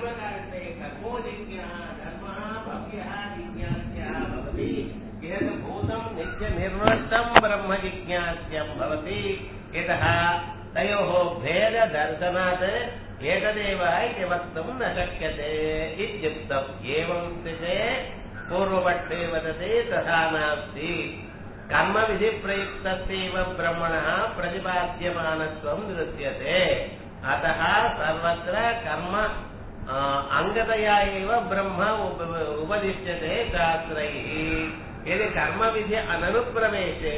कर्मकाण्डे कर्मो जिज्ञा धर्मः भव्यः जिज्ञास्यः भवति येन भूतं नित्यनिर्वृत्तं ब्रह्म जिज्ञास्यं भवति यतः तयोः भेददर्शनात् एतदेव इति वक्तुं न शक्यते इत्युक्तम् एवं स्थिते पूर्वपक्षे वदति तथा नास्ति कर्मविधिप्रयुक्तस्यैव ब्रह्मणः प्रतिपाद्यमानत्वं दृश्यते अतः सर्वत्र कर्म आ, अङ्गतया एव ब्रह्म उप- उपदिश्यते शास्त्रैः यदि कर्मविधि अननुप्रवेशे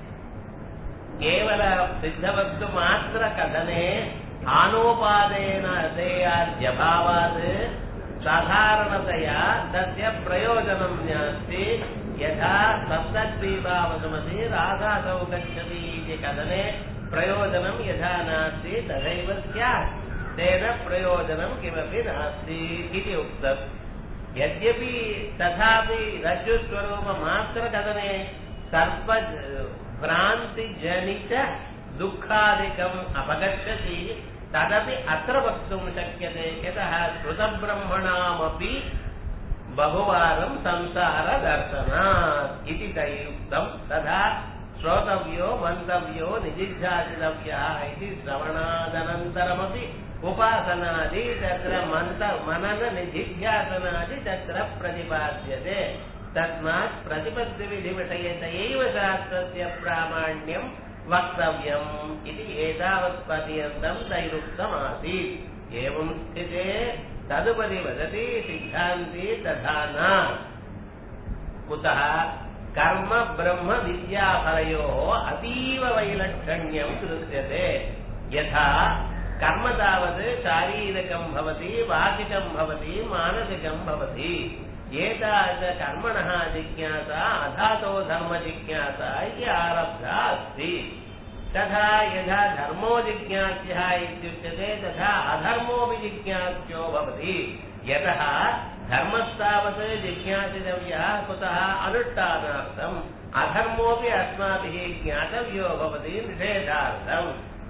केवल सिद्धवस्तु मात्र कथने आनोपादेन अधेयाद्यभावात् साधारणतया तस्य प्रयोजनं नास्ति यथा सप्तद्वीपावसमति राधासौ गच्छति इति कथने प्रयोजनं यथा नास्ति तथैव स्यात् तेन प्रयोजनं किमपि नास्ति इति उक्तम् यद्यपि तथापि रज्जुस्वरूपमात्रकथने सर्प भ्रान्तिजनित दुःखादिकम् अपगच्छति तदपि अत्र वक्तुं शक्यते यतः श्रुतब्रह्मणामपि बहुवारं संसारदर्शनात् इति तैरुक्तं तथा श्रोतव्यो मन्तव्यो निजिध्यासितव्यः इति श्रवणादनन्तरमपि उपासनादि तत्र मन्त मनन निजिध्यासनादि तत्र प्रतिपाद्यते तस्मात् प्रतिपत्तिविधिविषयत एव शास्त्रस्य प्रामाण्यं वक्तव्यम् इति एतावत्पर्यन्तं तैरुक्तमासीत् एवं स्थिते तदुपरि वदति सिद्धान्ति तथा न कुतः कर्म ब्रह्म विद्याफलयोः अतीव वैलक्षण्यं दृश्यते यथा कर्म तावत् शारीरकं भवति वाचिकं भवति मानसिकं भवति एतादृशकर्मणः जिज्ञासा अधातो धर्मजिज्ञासा इति आरब्धा अस्ति तथा यथा धर्मो जिज्ञास्यः इत्युच्यते तथा अधर्मोऽपि जिज्ञास्यो भवति यतः धर्मस्तावत् जिज्ञासितव्यः कुतः अनुष्ठानार्थम् अधर्मोऽपि अस्माभिः ज्ञातव्यो भवति निषेधार्थम्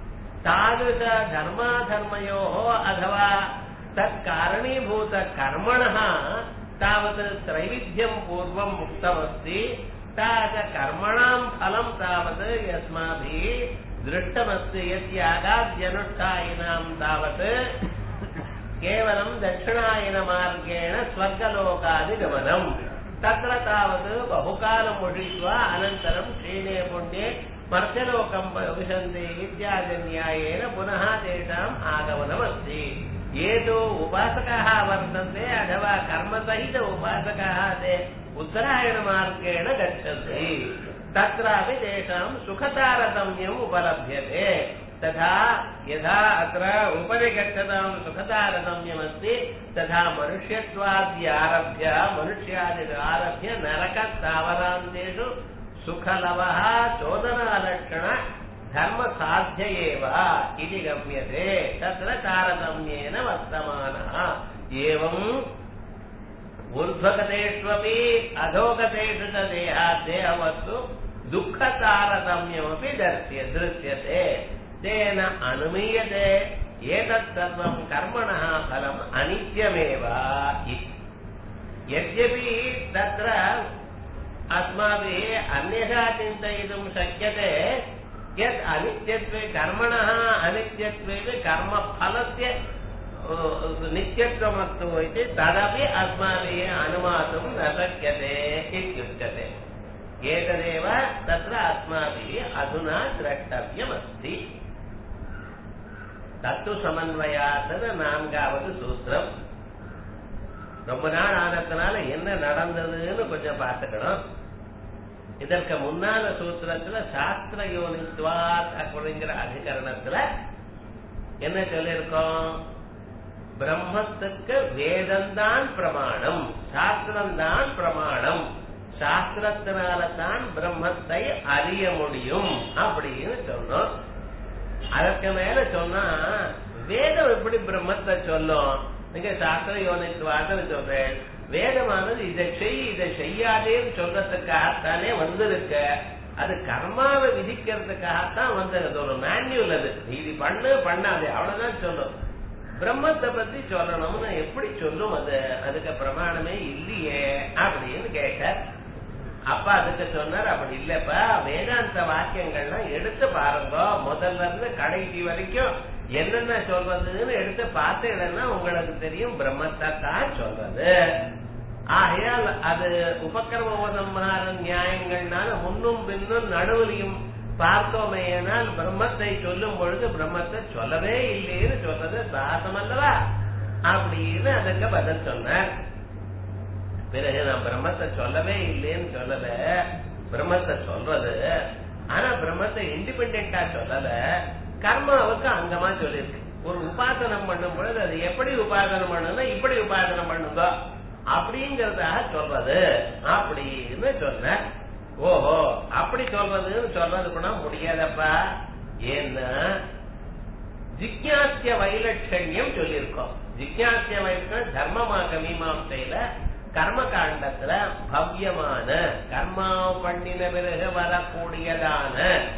तादृशधर्माधर्मयोः अथवा तत्कारणीभूतकर्मणः तावत् त्रैविध्यं पूर्वम् उक्तमस्ति तादृशकर्मणां फलं तावत् यस्माभिः दृष्टमस्ति यत्यागाद्यनुष्ठायिनां तावत् केवलं दक्षिणायनमार्गेण स्वर्गलोकादिगमनम् तत्र तावत् बहुकालम् उषित्वा अनन्तरं क्षीणे पुण्ये मर्त्यलोकं विशन्ति इत्यादिन्यायेन पुनः तेषाम् आगमनमस्ति ये तु उपासकाः वर्तन्ते अथवा कर्मसहित उपासकाः ते उत्तरायणमार्गेण गच्छन्ति तत्रापि तेषां सुखतारतम्यम् उपलभ्यते तथा यथा अत्र उपरि गच्छतां सुखतारतम्यमस्ति तथा मनुष्यत्वाद्यारभ्य मनुष्यादिरारभ्य नरकस्थावरान्तेषु सुखलवः चोदनालक्षण धर्मसाध्य एव इति गम्यते तत्र तारतम्येन वर्तमानः एवम् ऊर्ध्वगतेष्वपि अधोगतेषु च देहादेहवस्तु दुःखतारतम्यमपि दर्श्य दृश्यते तेन अनुमीयते एतत् सर्वं कर्मणः फलम् अनित्यमेव इति यद्यपि तत्र अस्माभिः अन्यथा चिन्तयितुं शक्यते यत् अनित्यत्वे कर्मणः अनित्यत्वे कर्मफलस्य अ, नित्यत्वमस्तु इति तदपि अस्माभिः अनुमातुं न शक्यते इत्युच्यते एतदेव तत्र अस्माभिः अधुना द्रष्टव्यमस्ति தத்து சமன்வயாத்தது நான்காவது சூத்திரம் ரொம்ப நாள் ஆனதுனால என்ன நடந்ததுன்னு கொஞ்சம் பார்த்துக்கணும் இதற்கு முன்னால சூத்திரத்துல சாஸ்திர யோனித்வாத் அப்படிங்கிற அதிகரணத்துல என்ன சொல்லியிருக்கோம் பிரம்மத்துக்கு வேதம்தான் பிரமாணம் சாஸ்திரம்தான் பிரமாணம் சாஸ்திரத்தினால தான் பிரம்மத்தை அறிய முடியும் அப்படின்னு சொன்னோம் அதற்கு மேல சொன்னா வேதம் எப்படி பிரம்மத்தை சொல்லும் நீங்க சாஸ்திர யோனித்துவாதம் சொல்றேன் வேதமானது இதை செய் இதை செய்யாதேன்னு சொல்றதுக்காகத்தானே வந்திருக்க அது கர்மாவை விதிக்கிறதுக்காகத்தான் வந்திருது ஒரு மேன்யூல் அது நீ இது பண்ணு பண்ணாதே அவ்வளவுதான் சொல்லும் பிரம்மத்தை பத்தி சொல்லணும்னு எப்படி சொல்லும் அது அதுக்கு பிரமாணமே இல்லையே அப்படின்னு கேட்டார் அப்பா அதுக்கு சொன்னார் அப்படி இல்லப்பா வேதாந்த வாக்கியங்கள்லாம் எடுத்து பாருங்க முதல்ல இருந்து கடைசி வரைக்கும் என்னென்ன சொல்றதுன்னு எடுத்து பார்த்தீங்கன்னா உங்களுக்கு தெரியும் பிரம்மத்தை தான் சொல்றது ஆகையால் அது உபக்கிரமோதம்ஹார நியாயங்கள்னால முன்னும் பின்னும் நடுவுலையும் பார்த்தோமேனால் பிரம்மத்தை சொல்லும் பொழுது பிரம்மத்தை சொல்லவே இல்லைன்னு சொல்றது சாசம் அல்லவா அப்படின்னு அதுக்கு பதில் சொன்னார் பிறகு நான் பிரம்மத்தை சொல்லவே இல்லைன்னு சொல்லல பிரம்மத்தை சொல்றது ஆனா பிரம்மத்தை இண்டிபெண்டா சொல்லல கர்மாவுக்கு அங்கமா சொல்லியிருக்கு ஒரு உபாசனம் பண்ணும் பொழுது அது எப்படி உபாசனம் பண்ணணும் இப்படி உபாசனம் பண்ணுங்க அப்படிங்கறதாக சொல்றது அப்படின்னு சொன்ன ஓஹோ அப்படி சொல்றதுன்னு சொல்றது கூட முடியாதப்பா ஏன்னா ஜிக்யாசிய வைலட்சண்யம் சொல்லியிருக்கோம் ஜிக்யாசிய வைலட்சணம் தர்மமாக மீமாசையில கர்ம காண்டத்துல பவ்யமான கர்மா பண்ணின பிறகு வரக்கூடியதான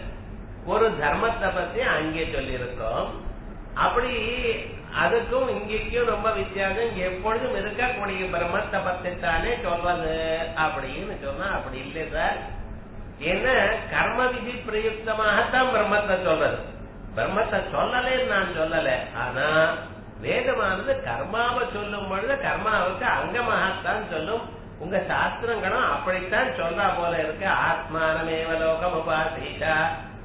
ஒரு தர்மத்தை பத்தி அங்கே சொல்லியிருக்கோம் அப்படி அதுக்கும் இங்கேக்கும் ரொம்ப வித்தியாசம் எப்பொழுதும் இருக்கக்கூடிய பிரம்மத்தை பத்தி தானே சொல்றது அப்படின்னு சொன்னா அப்படி இல்லை சார் ஏன்னா கர்ம விதி பிரயுக்தமாகத்தான் பிரம்மத்தை சொல்றது பிரம்மத்தை சொல்லலேன்னு நான் சொல்லல ஆனா வேதமானது கர்மாவை சொல்லும் பொழுது கர்மாவுக்கு அங்கமாகத்தான் சொல்லும் உங்க சாஸ்திரங்களும் அப்படித்தான் சொல்றா போல இருக்கு ஆத்மானமேவ லோகம் உபாசீஷா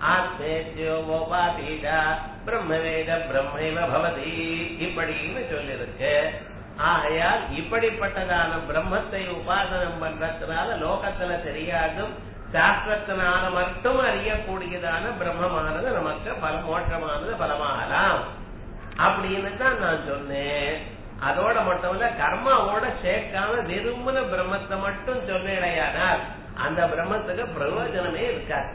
ஆத்மேத்யோபாசீஷா பிரம்மவேத பிரம்மைவ பவதி இப்படின்னு சொல்லிருக்கு ஆகையால் இப்படிப்பட்டதான பிரம்மத்தை உபாசனம் பண்றதுனால லோகத்துல தெரியாதும் சாஸ்திரத்தினால மட்டும் அறியக்கூடியதான பிரம்மமானது நமக்கு பல மோட்சமானது பலமாகலாம் அப்படின்னு தான் நான் சொன்னேன் அதோட மட்டும் இல்ல கர்மாவோட சேர்க்காம வெறுமன பிரம்மத்தை மட்டும் சொன்னேடையானால் அந்த பிரம்மத்துக்கு பிரயோஜனமே இருக்காது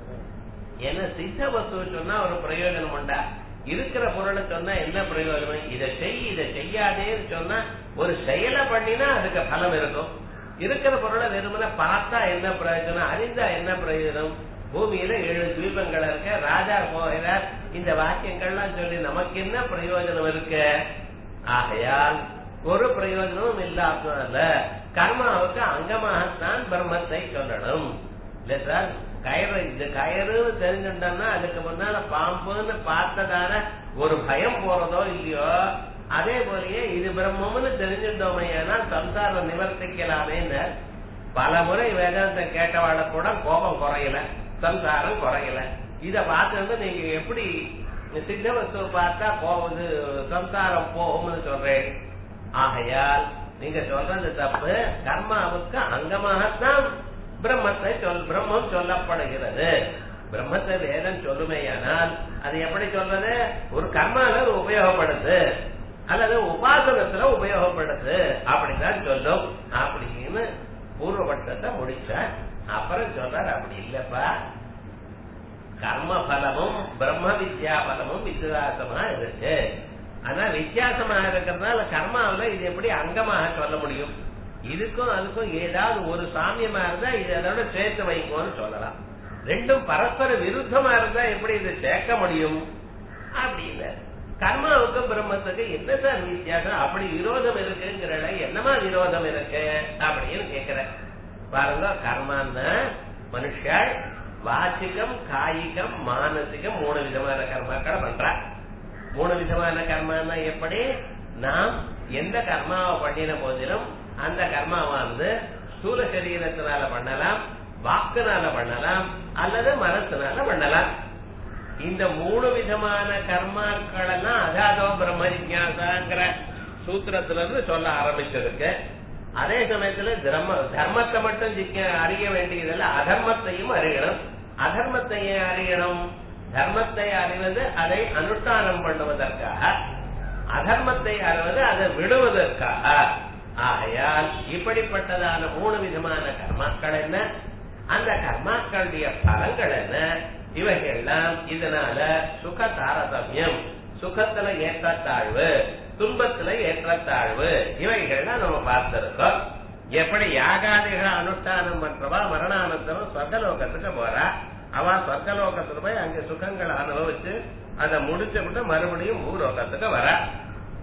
ஏன்னா சித்த வஸ்துவ சொன்னா ஒரு பிரயோஜனம் உண்டா இருக்கிற பொருளை சொன்னா என்ன பிரயோஜனம் இதை செய் இதை செய்யாதேன்னு சொன்னா ஒரு செயலை பண்ணினா அதுக்கு பலம் இருக்கும் இருக்கிற பொருளை வெறுமன பார்த்தா என்ன பிரயோஜனம் அறிந்தா என்ன பிரயோஜனம் பூமியில ஏழு தீபங்கள் இருக்க ராஜா போகிறார் இந்த வாக்கியங்கள்லாம் சொல்லி நமக்கு என்ன பிரயோஜனம் இருக்கு ஆகையால் ஒரு பிரயோஜனமும் இல்லாதனால கர்மாவுக்கு அங்கமாகத்தான் பிரம்மத்தை சொல்லணும் இல்ல சார் கயிறு இது கயிறு தெரிஞ்சுட்டோம்னா அதுக்கு முன்னால பாம்புன்னு பார்த்ததான ஒரு பயம் போறதோ இல்லையோ அதே போலயே இது பிரம்மம்னு தெரிஞ்சுட்டோமையானா சம்சாரம் நிவர்த்திக்கலாமேன்னு பல முறை வேதாந்தம் கேட்டவாட கூட கோபம் குறையல சம்சாரம் குறையல இத பார்த்து நீங்க எப்படி சித்த வஸ்துவை பார்த்தா போகுது சம்சாரம் போகும்னு சொல்றேன் ஆகையால் நீங்க சொல்றது தப்பு கர்மாவுக்கு அங்கமாகத்தான் பிரம்மத்தை சொல் பிரம்மம் சொல்லப்படுகிறது பிரம்மத்தை வேதம் சொல்லுமேயானால் அது எப்படி சொல்றது ஒரு கர்மால உபயோகப்படுது அல்லது உபாசனத்துல உபயோகப்படுது அப்படிதான் சொல்லும் அப்படின்னு பூர்வபட்சத்தை முடிச்ச அப்புறம் சொல்றாரு அப்படி இல்லப்பா கர்ம பலமும் பிரம்ம வித்யா பலமும் வித்தியாசமா இருக்கு ஆனா வித்தியாசமா இருக்கிறதுனால கர்மாவில இது எப்படி அங்கமாக சொல்ல முடியும் இதுக்கும் அதுக்கும் ஏதாவது ஒரு சாமியமா இருந்தா இது அதோட சேர்த்து வைங்கன்னு சொல்லலாம் ரெண்டும் பரஸ்பர விருத்தமா இருந்தா எப்படி இதை சேர்க்க முடியும் அப்படின்னு கர்மாவுக்கும் பிரம்மத்துக்கு என்ன சார் வித்தியாசம் அப்படி விரோதம் இருக்குங்கிற என்னமா விரோதம் இருக்கு அப்படின்னு கேக்குற பாருங்க கர்மான்னா மனுஷாள் வாச்சிகம் காயிகம் மானசிகம் மூணு விதமான கர்மாக்களை பண்றா மூணு விதமான கர்மான்னா எப்படி நாம் எந்த கர்மாவை பண்ணின போதிலும் அந்த கர்மாவானது ஸ்தூல சரீரத்தினால பண்ணலாம் வாக்குனால பண்ணலாம் அல்லது மனத்தினால பண்ணலாம் இந்த மூணு விதமான கர்மாக்கள் எல்லாம் அதாதோ பிரம்ம ஜிக்யாசாங்கிற சூத்திரத்துல இருந்து சொல்ல ஆரம்பிச்சிருக்கு அதே சமயத்துல தர்ம தர்மத்தை மட்டும் ஜிக்க அறிய வேண்டியதில்ல அதர்மத்தையும் அறியணும் அதர்மத்தை ஏன் அறியணும் தர்மத்தை அறிவது அதை அனுஷ்டானம் பண்ணுவதற்காக அதர்மத்தை அறிவது அதை விடுவதற்காக ஆகையால் இப்படிப்பட்டதான மூணு விதமான கர்மாக்கள் என்ன அந்த கர்மாக்களுடைய பலங்கள் என்ன இவைகள்லாம் இதனால சுக தாரதமியம் சுகத்துல ஏற்றத்தாழ்வு துன்பத்துல ஏற்றத்தாழ்வு இவைகள்லாம் நம்ம பார்த்திருக்கோம் எப்படி யாகாதிகள் அனுஷ்டானம் பண்றவா மரணானந்தரம் சொர்க்கலோகத்துக்கு போறா அவ சொர்க்கலோகத்துல போய் அங்க சுகங்களை அனுபவிச்சு அதை முடிச்ச விட்டு மறுபடியும் பூலோகத்துக்கு வரா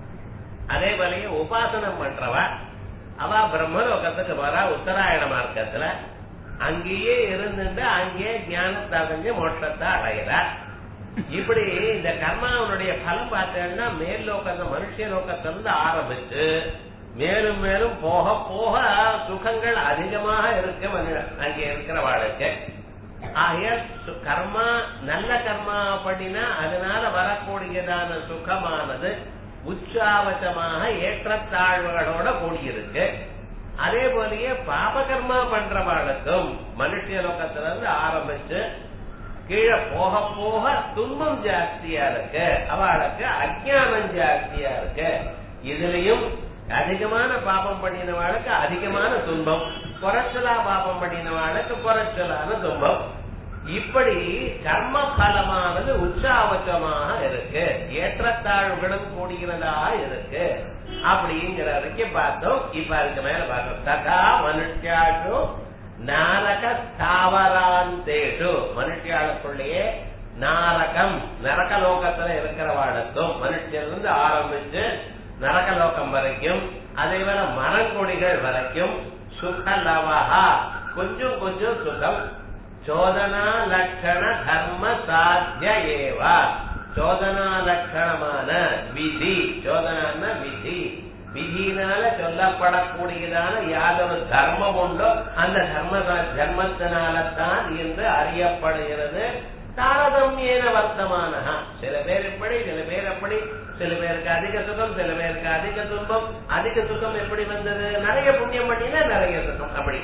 அதே போலயே உபாசனம் பண்றவா அவ பிரம்மலோகத்துக்கு வரா உத்தராயண மார்க்கத்துல அங்கேயே இருந்துட்டு அங்கேயே ஞானத்தை அடைஞ்சு மோட்சத்தை அடைகிறா இப்படி இந்த கர்மாவனுடைய பலம் பார்த்தேன்னா மேல் லோகத்தை மனுஷ லோகத்திலிருந்து ஆரம்பிச்சு மேலும் மேலும் போக போக சுகங்கள் அதிகமாக இருக்க மனு- அங்கே இருக்கிறவாளுக்கு ஆகிய சு- கர்மா நல்ல கர்மா அப்படின்னா அதனால வரக்கூடியதான சுகமானது உச்சாவசமாக ஏற்றத்தாழ்வுகளோட கூடியிருக்கு அதே போலயே பாபகர்மா பண்றவாளுக்கும் மனுஷ லோகத்துல இருந்து ஆரம்பிச்சு கீழே போக போக துன்பம் ஜாஸ்தியா இருக்கு அவளுக்கு அஜ்ஞானம் ஜாஸ்தியா இருக்கு இதுலயும் அதிகமான பாபம் பண்ணினவாளுக்கு அதிகமான துன்பம் குறைச்சலா பாபம் பண்ணினவாளுக்கு குறைச்சலான துன்பம் இப்படி கர்ம பலமானது உற்சாவச்சமாக இருக்கு ஏற்றத்தாழ்வுகளும் கூடுகிறதா இருக்கு அப்படிங்கிற வரைக்கும் பார்த்தோம் இப்ப அதுக்கு மேல பார்த்தோம் ததா மனுஷாஷு நாரக ஸ்தாவராந்தேஷு மனுஷியாளுக்குள்ளேயே நாரகம் நரகலோகத்துல இருக்கிறவாளுக்கும் மனுஷிலிருந்து ஆரம்பிச்சு நரகலோகம் வரைக்கும் அதே போல மரங்கொடிகள் வரைக்கும் சுகலவஹா கொஞ்சம் கொஞ்சம் சுகம் சோதனா லட்சண தர்ம சாத்திய ஏவா சோதனா லட்சணமான விதி சோதனான விதி விதியினால சொல்லப்படக்கூடியதான யாதொரு தர்மம் உண்டோ அந்த தர்ம தர்மத்தினால்தான் என்று அறியப்படுகிறது தாரதமியேன வர்த்தமான சில பேர் இப்படி சில பேர் அப்படி சில பேருக்கு அதிக சுகம் சில பேருக்கு அதிக துன்பம் அதிக சுகம் எப்படி வந்தது நிறைய புண்ணியம் பண்ணினா நிறைய சுகம் அப்படி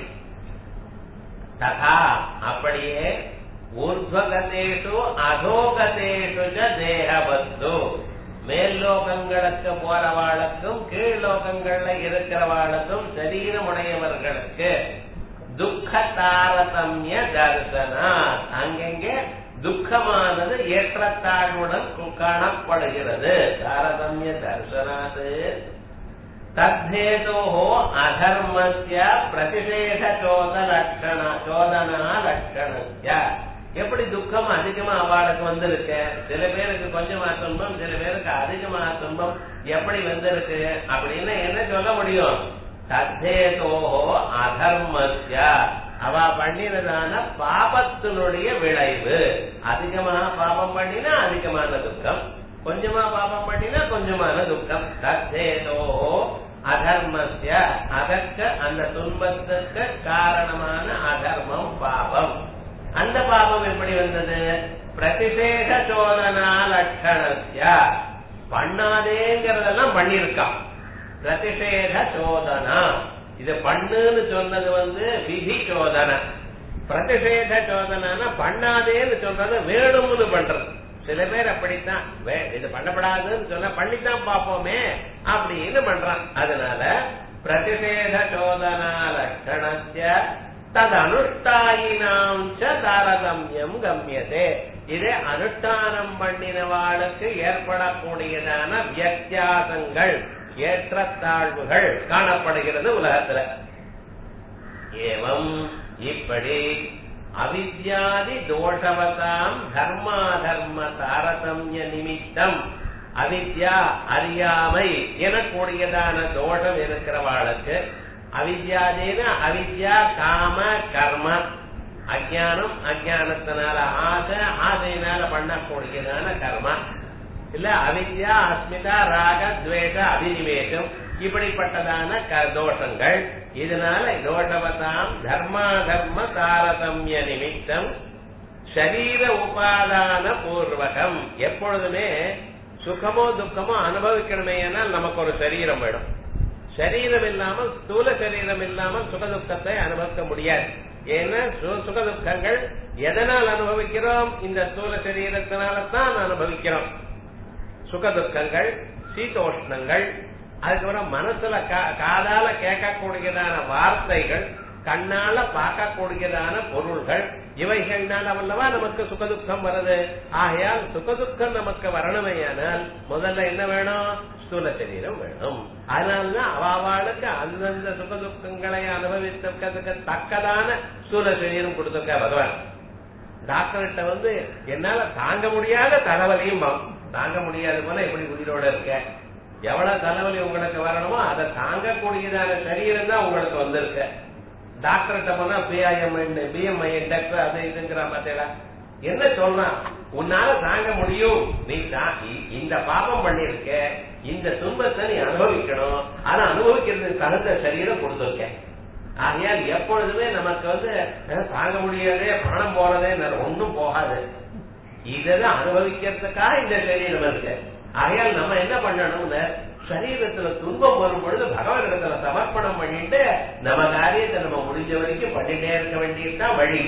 ததா அப்படியே ஊர்வகதேஷு அதோகதேஷு ச தேகவஸ்து மேல் லோகங்களுக்கு போறவாளுக்கும் கீழ் லோகங்கள்ல இருக்கிறவாளுக்கும் சரீரமுடையவர்களுக்கு துக்க தாரதமிய தரிசனா அங்கெங்கே துக்கமானது ஏற்றத்தாழ்வுடன் காணப்படுகிறது தாரதமிய தரிசனாது தத்தேதோ அதர்மஸ்ய பிரதிஷேக சோத லட்சண சோதனா லட்சணஸ்ய எப்படி துக்கம் அதிகமா அவளுக்கு வந்திருக்கு சில பேருக்கு கொஞ்சமா துன்பம் சில பேருக்கு அதிகமா துன்பம் எப்படி வந்திருக்கு அப்படின்னு என்ன சொல்ல முடியும் தத்தேதோ அதர்மஸ்ய அவ பண்ணினதான பாபத்தினுடைய விளைவு அதிகமாக பாபம் பண்ணினா அதிகமான துக்கம் கொஞ்சமா பாபம் பண்ணினா கொஞ்சமான துக்கம் தத்தேதோ அதர்மஸ்ய அதற்கு அந்த துன்பத்துக்கு காரணமான அதர்மம் பாபம் அந்த பாபம் எப்படி வந்தது பிரதிஷேக சோதனா லட்சணஸ்ய பண்ணாதேங்கிறதெல்லாம் பண்ணியிருக்கான் பிரதிஷேக சோதனா இது பண்ணுன்னு சொன்னது வந்து விதி சோதனை பிரதிஷேக சோதனைனா பண்ணாதேன்னு சொல்றது வேணும்னு பண்றது சில பேர் அப்படித்தான் வே- இது பண்ணப்படாதுன்னு சொன்னா பண்ணித்தான் பார்ப்போமே அப்படின்னு பண்றான் அதனால பிரதிஷேக சோதனா லட்சணஸ்ய தது அனுஷ்டாயினாம் ச தாரதமியம் கம்யதே இது அனுஷ்டானம் பண்ணினவாளுக்கு ஏற்படக்கூடியதான வித்தியாசங்கள் ஏற்றத்தாழ்வுகள் காணப்படுகிறது உலகத்துல ஏவம் இப்படி அவித்யாதி தோஷவதாம் தர்மாதர்ம தாரதமிய நிமித்தம் அவித்யா அறியாமை எனக்கூடியதான தோஷம் இருக்கிறவாளுக்கு அவித்யாதேன அவித்யா காம கர்ம அஜானம் அஜானத்தினால ஆசை ஆசையினால பண்ணக்கூடியதான கர்மா இல்ல அவித்யா அஸ்மிதா ராக துவேஷ அபினிவேசம் இப்படிப்பட்டதான க- தோஷங்கள் இதனால தோஷவதாம் தர்மா தர்ம தாரதமிய நிமித்தம் சரீர உபாதான பூர்வகம் எப்பொழுதுமே சுகமோ துக்கமோ அனுபவிக்கணுமே ஆனால் நமக்கு ஒரு சரீரம் வேணும் சரீரம் இல்லாமல் ஸ்தூல சரீரம் இல்லாமல் சுகதுக்கத்தை அனுபவிக்க முடியாது ஏன்னா சு- சுகதுக்கங்கள் எதனால் அனுபவிக்கிறோம் இந்த ஸ்தூல சரீரத்தினால தான் அனுபவிக்கிறோம் சுகதுக்கங்கள் சீதோஷ்ணங்கள் அதுக்கப்புறம் மனசுல கா- காதால கேட்கக்கூடியதான வார்த்தைகள் கண்ணால பார்க்கக்கூடியதான பொருள்கள் இவைகள்னால அல்லவா நமக்கு சுகதுக்கம் வருது ஆகையால் சுகதுக்கம் நமக்கு வரணுமேயானால் முதல்ல என்ன வேணும் ஸ்தூல சரீரம் வேணும் அதனாலதான் அவாவாளுக்கு அந்தந்த சுகதுக்கங்களை அனுபவித்ததுக்கு தக்கதான ஸ்தூல சரீரம் கொடுத்துருக்க பகவான் டாக்டர்கிட்ட வந்து என்னால தாங்க முடியாத தலைவலியும் வரும். தாங்க முடியாத போல எப்படி உயிரோட இருக்க எவ்வளவு தலைவலி உங்களுக்கு வரணுமோ அதை தாங்கக்கூடியதான சரீரம் தான் உங்களுக்கு வந்திருக்கு டாக்டர்கிட்ட போனா பிஐஎம் பிஎம்ஐ டாக்டர் அது இதுங்கிற பார்த்தீங்களா என்ன சொல்றான் உன்னால தாங்க முடியும் நீ தா- இ- இந்த பாபம் பண்ணிருக்க இந்த துன்பத்தை நீ அனுபவிக்கணும் ஆனா அனுபவிக்கிறதுக்கு தகுந்த சரீரம் கொடுத்துருக்கேன் ஆகையால் எப்பொழுதுமே நமக்கு வந்து அஹ், தாங்க முடியாதே பணம் போறதே ஒன்னும் போகாது இதெல்லாம் அனுபவிக்கிறதுக்காக இந்த சரீரம் இருக்கு ஆகையால் நம்ம என்ன பண்ணணும்னு சரீரத்துல துன்பம் வரும் பொழுது பகவானிடத்துல சமர்ப்பணம் பண்ணிட்டு நம்ம காரியத்தை நம்ம முடிஞ்ச வரைக்கும் பண்ணிட்டே இருக்க வேண்டியதுதான் வழி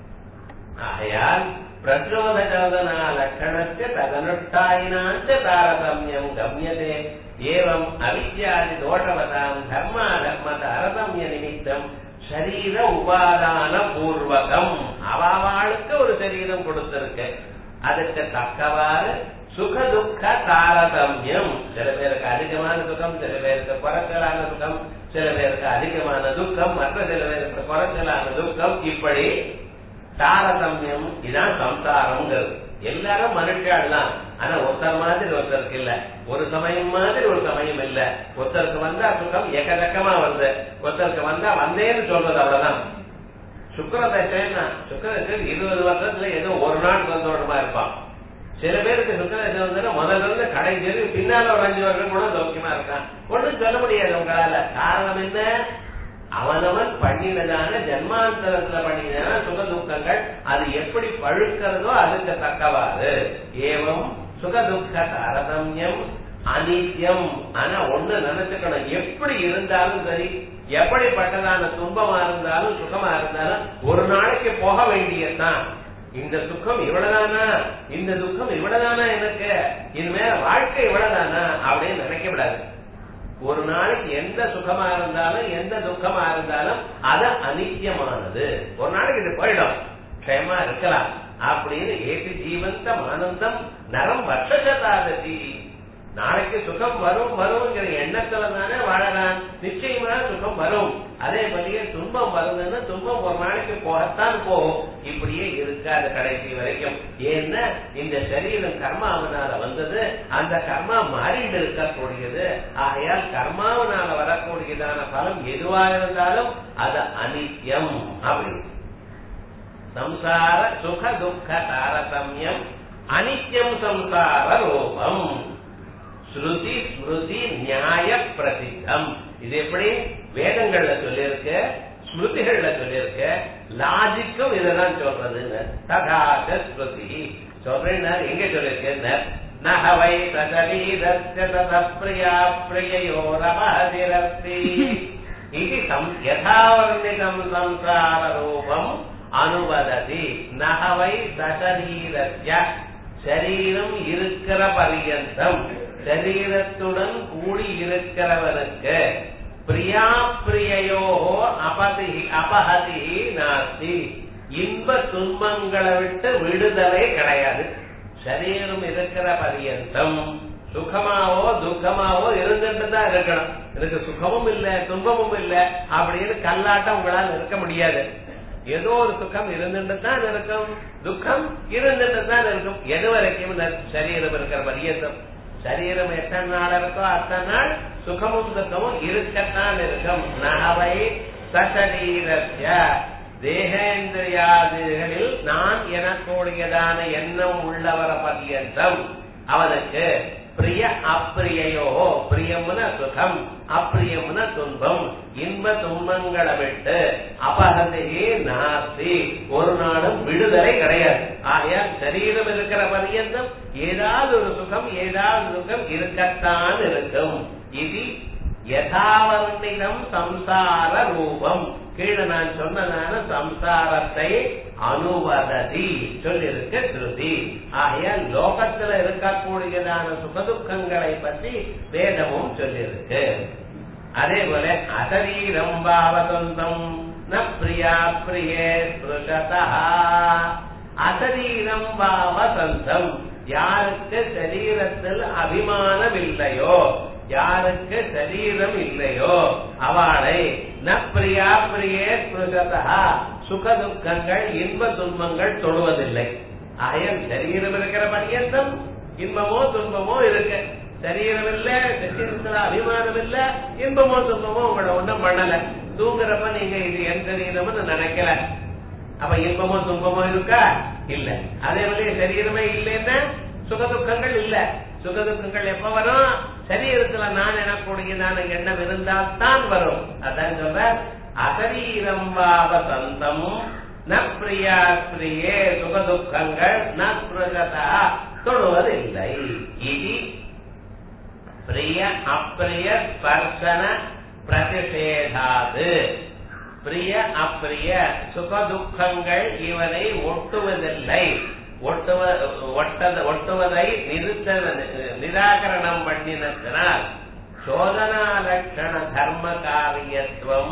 ஆகையால் பிரச்சோதனா லட்சணஸ்ய ததனுஷ்டாயினாச்ச தாரதமியம் கம்யதே ஏவம் அவித்யாதி தோஷவதாம் தர்மா தர்ம தாரதமிய நிமித்தம் சரீர உபாதான பூர்வகம் அவாவாளுக்கு ஒரு சரீரம் கொடுத்திருக்கு அதுக்கு தக்கவாறு சுக துக்க தாரதமியம் சில பேருக்கு அதிகமான சுகம் சில பேருக்கு குறைச்சலான சுகம் சில பேருக்கு அதிகமான துக்கம் மற்ற சில பேருக்கு குறைச்சலான துக்கம் இப்படி தாரதமியம் இதான் சம்சாரம்ங்கிறது எல்லாரும் மனுஷாள் தான் ஆனா ஒருத்தர் மாதிரி ஒருத்தருக்கு இல்ல ஒரு சமயம் மாதிரி ஒரு சமயம் இல்ல ஒருத்தருக்கு வந்தா சுகம் எக்கச்சக்கமா வருது ஒருத்தருக்கு வந்தா வந்தேன்னு சொல்றது அவ்வளவுதான் சுக்கரதசைன்னா சுக்கரதசை இருபது வருஷத்துல ஏதோ ஒரு நாள் சந்தோஷமா இருப்பான் சில பேருக்கு சுக்கரதசை வந்து முதல்ல இருந்து கடைசி பின்னால ஒரு அஞ்சு வருஷம் கூட சௌக்கியமா இருக்கான் ஒண்ணும் சொல்ல முடியாது உங்களால காரணம் என்ன அவனவன் பண்ணினதான ஜன்மாந்தரத்துல பண்ணினதான சுக துக்கங்கள் அது எப்படி பழுக்கிறதோ அதுக்கு தக்கவாறு ஏவம் சுக துக்க தாரதமியம் அனித்யம் ஆனா ஒண்ணு நினைச்சுக்கணும் எப்படி இருந்தாலும் சரி எப்படிப்பட்டதான துன்பமா இருந்தாலும் சுகமா இருந்தாலும் ஒரு நாளைக்கு போக வேண்டியதுதான் இந்த சுகம் இவ்வளவுதானா இந்த துக்கம் இவ்வளவுதானா எனக்கு இனிமே வாழ்க்கை இவ்வளவுதானா அப்படின்னு நினைக்க விடாது ஒரு நாளைக்கு எந்த சுகமா இருந்தாலும் எந்த துக்கமா இருந்தாலும் அது அனித்தியமானது ஒரு நாளைக்கு இது போயிடும் க்ஷயமா இருக்கலாம் அப்படின்னு ஏசி ஜீவந்தம் ஆனந்தம் நரம் வருஷதாததி நாளைக்கு சுகம் வரும் வரும்ங்கிற எண்ணத்துல தானே வாழலாம் நிச்சயமா சுகம் வரும் அதே மாதிரியே துன்பம் வருதுன்னா துன்பம் ஒரு நாளைக்கு போகத்தான் போகும் இப்படியே இருக்காது கடைசி வரைக்கும் ஏன்னா இந்த சரீரம் கர்மாவனால வந்தது அந்த கர்மா மாறிட்டு இருக்கக்கூடியது ஆகையால் கர்மாவனால வரக்கூடியதான பலம் எதுவா இருந்தாலும் அது அனித்யம் அப்படி சம்சார சுக துக்க தாரதமியம் அனித்யம் சம்சார ரூபம் ஸ்ருதி ஸ்மிருதி நியாய பிரசித்தம் இது எப்படி வேதங்கள்ல சொல்லியிருக்கு ஸ்மிருதிகள்ல சொல்லியிருக்கு லாஜிக்கும் இதெல்லாம் சொல்றதுன்னு ததாச்ச ஸ்ருதி சொல்றேன் எங்க சொல்லியிருக்கு நகவை சதரீரஸ்ய தத பிரியா பிரியயோரமதிரஸ்தி இது சம் யதாவர்ணிதம் சம்சார ரூபம் அனுவததி நகவை சசரீரஸ்ய சரீரம் இருக்கிற பரியந்தம் சரீரத்துடன் கூடி இருக்கிறவனுக்கு பிரியா பிரியையோ அபதி அபஹதி நாஸ்தி இன்ப துன்பங்களை விட்டு விடுதலை கிடையாது சரீரம் இருக்கிற பரியந்தம் சுகமாவோ துக்கமாவோ இருந்துட்டு தான் இருக்கணும் எனக்கு சுகமும் இல்ல துன்பமும் இல்ல அப்படின்னு கல்லாட்டம் உங்களால் இருக்க முடியாது ஏதோ ஒரு சுகம் இருந்துட்டு தான் இருக்கும் துக்கம் இருந்துட்டு தான் இருக்கும் எது வரைக்கும் இந்த சரீரம் இருக்கிற பரியந்தம் சரீரம் எத்தனை நாள் இருக்கோ அத்தனை நாள் சுகமும் துக்கமும் இருக்கத்தான் இருக்கும் நகவை சசரீரஸ்ய தேகேந்திரியாதிகளில் நான் எனக்கூடியதான எண்ணம் உள்ளவர பரியந்தம் அவனுக்கு பிரிய அப்பிரியையோ பிரியம்ன சுகம் அப்பிரியம்ன துன்பம் இன்ப துன்பங்களை விட்டு அபகதையே நாஸ்தி ஒரு நாளும் விடுதலை கிடையாது ஆகையால் சரீரம் இருக்கிற பரியந்தம் ஏதாவது ஒரு சுகம் ஏதாவது சுகம் இருக்கத்தான் இருக்கும் இது யதாவர்ணிதம் சம்சார ரூபம் கீழே நான் சொன்னதான சம்சாரத்தை அனுவததி சொல்லிருக்க ஸ்ருதி ஆகையால் லோகத்துல இருக்கக்கூடியதான சுகதுக்கங்களை பற்றி வேதமும் சொல்லியிருக்கு அதே போல அசரீரம் பாவதந்தம் ந பிரியா பிரியே ஸ்ருஷதா அசரீரம் பாவசந்தம் யாருக்கு சரீரத்தில் அபிமானம் இல்லையோ யாருக்கு சரீரம் இல்லையோ அவளை ந பிரியா பிரியே ஸ்ருஷதா சுக துக்கங்கள் இன்ப துன்பங்கள் தொடுவதில்லை ஆயன் சரீரம் இருக்கிற பரியந்தம் இன்பமோ துன்பமோ இருக்கு சரீரம் இல்ல சரீரத்துல அபிமானம் இல்ல இன்பமோ துன்பமோ உங்களை ஒண்ணும் பண்ணல தூங்குறப்ப நீங்க இது என் சரீரம்னு நினைக்கல அப்ப இன்பமோ துன்பமோ இருக்கா இல்ல அதே மாதிரி சரீரமே இல்லைன்னா சுகதுக்கங்கள் இல்ல சுகதுக்கங்கள் எப்ப வரும் சரீரத்துல நான் எனக்கூடியதான எண்ணம் இருந்தால்தான் வரும் அதான் சொல்ற அசரீரம் வாவ சந்தம் ந பிரியா பிரியே சுகதுக்கங்கள் ந பிரகதா தொடுவதில்லை இது பிரிய அப்பிரிய ஸ்பர்சன பிரதிஷேதாது பிரிய அப்பிரிய சுகதுக்கங்கள் இவனை ஒட்டுவதில்லை ஒட்டுவ ஒட்டத ஒட்டுவதை நிறுத்த நிராகரணம் பண்ணினத்தினால் சோதனா லட்சண தர்ம காரியத்துவம்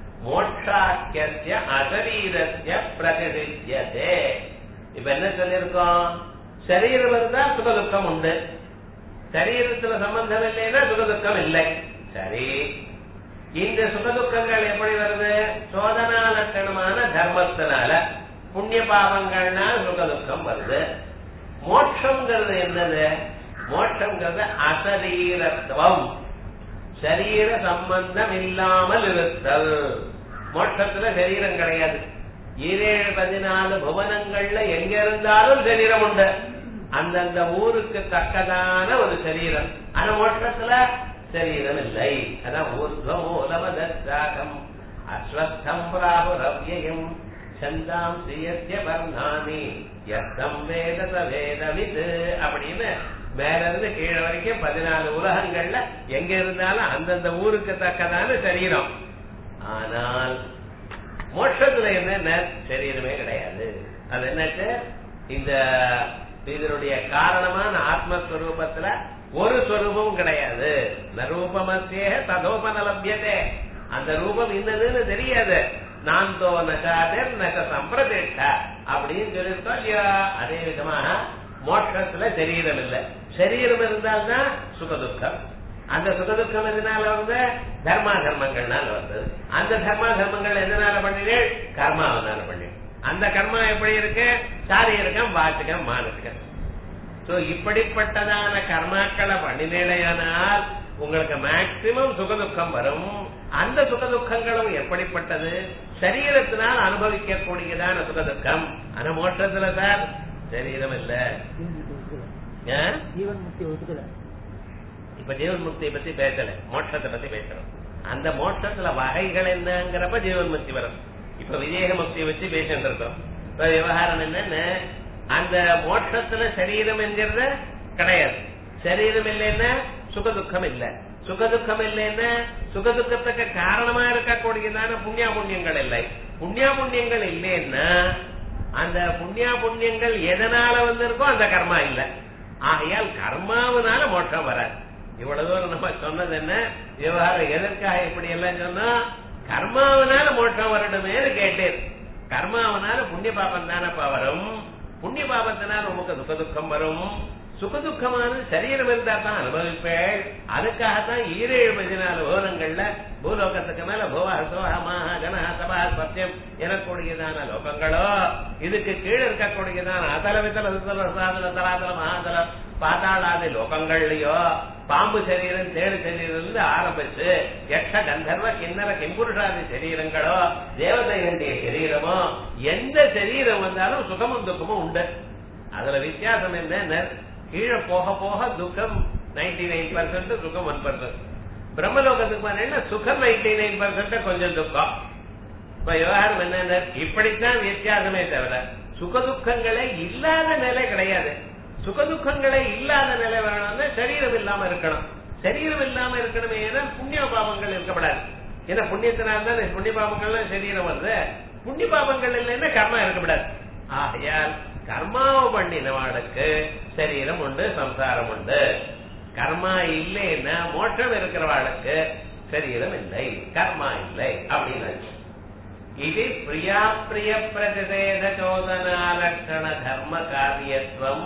மோட்சாக்கிய அசரீரஸ்ய பிரதிநித்தியதே இப்ப என்ன சொல்லியிருக்கோம் சரீரம் இருந்தா சுகதுக்கம் உண்டு சரீரத்துல சம்பந்தம் இல்லைன்னா சுகதுக்கம் இல்லை சரி இந்த சுகதுக்கங்கள் எப்படி வருது சோதனா லட்சணமான தர்மத்தினால புண்ணிய பாவங்கள்னால சுகதுக்கம் வருது மோட்சம்ங்கிறது என்னது மோட்சம்ங்கிறது அசரீரத்துவம் சரீர சம்பந்தம் இல்லாமல் இருத்தல் மோட்சத்துல சரீரம் கிடையாது ஈரேழு பதினாலு புவனங்கள்ல எங்க இருந்தாலும் சரீரம் உண்டு அந்தந்த ஊருக்கு தக்கதான ஒரு சரீரம் ஆனா மோட்சத்துல சரீரம் இல்லை அதான் ஊர்வமூலமதாகம் அஸ்வத்தம் பிராபுரவ்யம் சந்தாம் சியத்திய வர்ணானி எத்தம் வேத வேதவிது அப்படின்னு மேல இருந்து கீழே வரைக்கும் பதினாலு உலகங்கள்ல எங்க இருந்தாலும் அந்தந்த ஊருக்கு தக்கதான சரீரம் ஆனால் மோட்சத்துல என்ன சரீரமே கிடையாது அது என்னச்சு இந்த இதனுடைய காரணமான ஆத்மஸ்வரூபத்துல ஒரு ஸ்வரூபமும் கிடையாது நரூபமத்தியே ததோபனலபியதே அந்த ரூபம் இன்னதுன்னு தெரியாது நான் தோ நகாதர் நக சம்பிரதேஷா அப்படின்னு சொல்லியிருக்கோம் இல்லையா அதே விதமாக மோட்சத்துல சரீரம் இல்லை சரீரம் இருந்தால்தான் சுகதுக்கம் அந்த சுகதுக்கம் எதனால வந்து தர்மா தர்மங்கள்னால வந்தது அந்த தர்மா தர்மங்கள் எதனால பண்ணினேன் கர்மாவனால பண்ணினேன் அந்த கர்மா எப்படி இருக்கு சாரீரகம் வாச்சகம் மானசிகம் சோ இப்படிப்பட்டதான கர்மாக்களை பண்ணினேடையானால் உங்களுக்கு மேக்சிமம் சுகதுக்கம் வரும் அந்த சுகதுக்கங்களும் எப்படிப்பட்டது சரீரத்தினால் அனுபவிக்கக்கூடியதான சுகதுக்கம் ஆனா மோட்டத்துல சார் சரீரம் இல்ல ஜீவன் முக்தி ஒத்துக்கல இப்ப ஜீவன் முக்தியை பத்தி பேசல மோட்சத்தை பத்தி பேசுறோம் அந்த மோட்சத்துல வகைகள் என்னங்கிறப்ப ஜீவன் முக்தி வரும் இப்ப விவேக முக்தியை வச்சு பேசிட்டு இருக்கோம் இப்ப விவகாரம் என்னன்னு அந்த மோட்சத்துல சரீரம் என்கிறது கிடையாது சரீரம் இல்லைன்னா சுகதுக்கம் இல்ல சுகதுக்கம் இல்லைன்னா சுகதுக்கத்துக்கு காரணமா இருக்கக்கூடியதான புண்ணியா புண்ணியங்கள் இல்லை புண்ணியா புண்ணியங்கள் இல்லைன்னா அந்த புண்ணியா புண்ணியங்கள் எதனால வந்திருக்கோ அந்த கர்மா இல்ல ஆகையால் கர்மாவனால மோட்சம் வராது இவ்வளவு தூரம் நம்ம சொன்னது என்ன விவகாரம் எதற்காக இப்படி எல்லாம் சொன்னா கர்மாவனால மோட்சம் வரணுமேனு கேட்டேன் கர்மாவனால புண்ணிய பாபம் தானப்பா வரும் புண்ணிய பாபத்தினால் உமக்கு சுக துக்கம் வரும் சுக துக்கமானது சரீரம் இருந்தா தான் அனுபவிப்பேள் அதுக்காகத்தான் ஈரேழு பதினாலு ஓரங்கள்ல பூலோகத்துக்கு மேல பூவா சோகமாக கனஹ சபா சத்தியம் எனக்கூடியதான லோகங்களோ இதுக்கு கீழே இருக்கக்கூடியதான அதல வித்தல வித்தல சாதல தலாதல மகாதல பாதாளாதி லோகங்கள்லயோ பாம்பு சரீரம் தேடு சரீரம் இருந்து ஆரம்பிச்சு யக்ஷ கந்தர்வ கிண்ணற கிம்புருஷாதி சரீரங்களோ தேவதைகளுடைய சரீரமோ எந்த சரீரம் வந்தாலும் சுகமும் துக்கமும் உண்டு அதுல வித்தியாசம் என்ன கீழே போக போக துக்கம் நைன்டி நைன் பர்சன்ட் சுகம் ஒன் பர்சன்ட் பிரம்மலோகத்துக்கு போனேன்னா சுகம் நைன்டி நைன் பர்சன்ட் கொஞ்சம் துக்கம் இப்ப விவகாரம் என்ன இப்படித்தான் வித்தியாசமே தவிர சுகதுக்கங்களே இல்லாத நிலை கிடையாது சுகதுக்கங்களே இல்லாத நிலை வேணும்னா சரீரம் இல்லாம இருக்கணும் சரீரம் இல்லாம இருக்கணுமே ஏன்னா புண்ணிய பாவங்கள் இருக்கப்படாது ஏன்னா புண்ணியத்தினால தான் புண்ணிய பாவங்கள்லாம் சரீரம் வருது புண்ணிய பாவங்கள் இல்லைன்னா கர்மா இருக்கப்படாது ஆகையால் கர்மாவை பண்ணினவாளுக்கு சரீரம் உண்டு சம்சாரம் உண்டு கர்மா இல்லைன்னா மோட்சம் இருக்கிறவாளுக்கு சரீரம் இல்லை கர்மா இல்லை அப்படின்னு இது பிரியா பிரிய பிரதிவேத சோதனா லட்சண தர்ம காரியத்துவம்